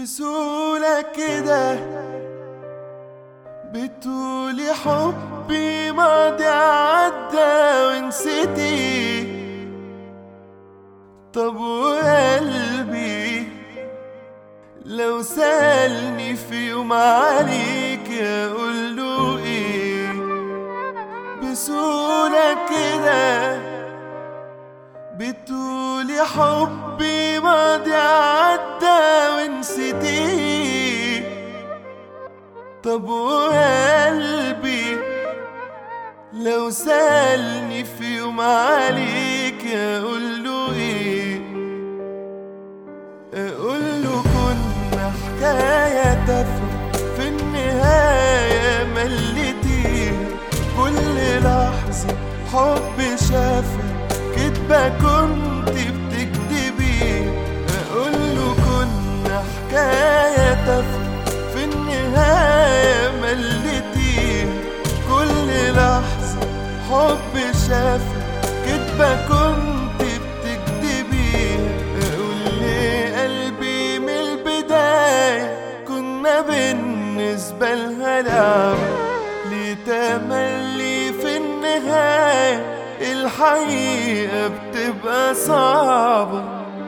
بسهولة كده بتقولي حبي ماضي عدى ونسيتي طب وقلبي لو سألني في يوم عليك اقول له ايه بسهولة كده بتقولي حبي ماضي عدى ونسيتيه طب وقلبي لو سألني في يوم عليك اقول له ايه اقول له كنا حكاية تافهة في النهاية مليتيها كل لحظة حب شافها كدبة كنت بتكدبيها اقول له كنا حكاية تافهة في النهاية مليتيها كل لحظة حب شافها كدبة كنت بتكدبيها اقول لي قلبي من البداية كنا بالنسبة لها لعبة ليه تملي في النهاية الحقيقة بتبقى صعبة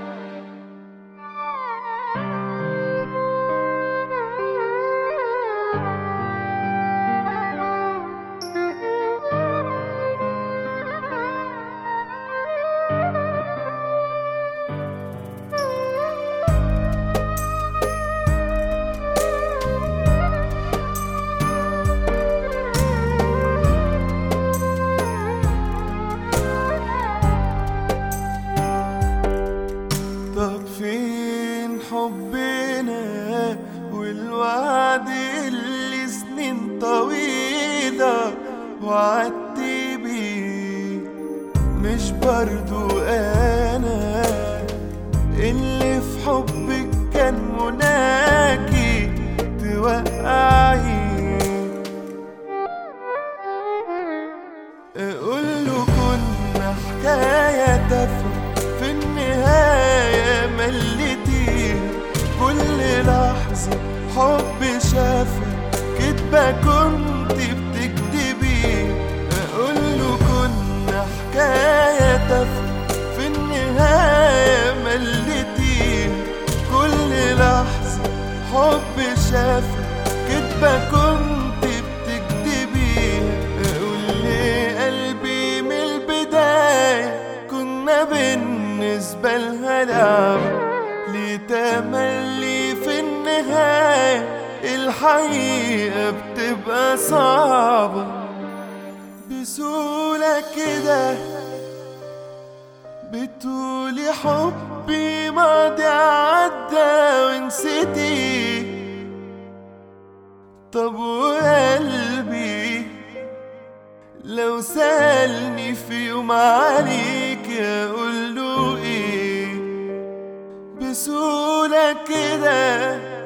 طب فين حبنا والوعد اللي سنين طويلة وعدت بيه مش برضو أنا اللي في حبك كان مناكي توقعي اقول له كنا حكاية تافهة في النهاية مليتيها كل لحظة حب شافها كدبة كنت بتكدبيها اقول له كنا حكاية تافهة في النهاية مليتيها كل لحظة حب شافها كدبة كنت بتكدبيها اقول لي قلبي من البداية كنا بالنسبة لها لعبة ليه تملي في النهاية الحقيقة بتبقى صعبة بسهولة كده بتقولي حبي ماضي عدى ونسيتي طب وقلبي لو سألني في يوم عليك اقول له ايه بسهولة كده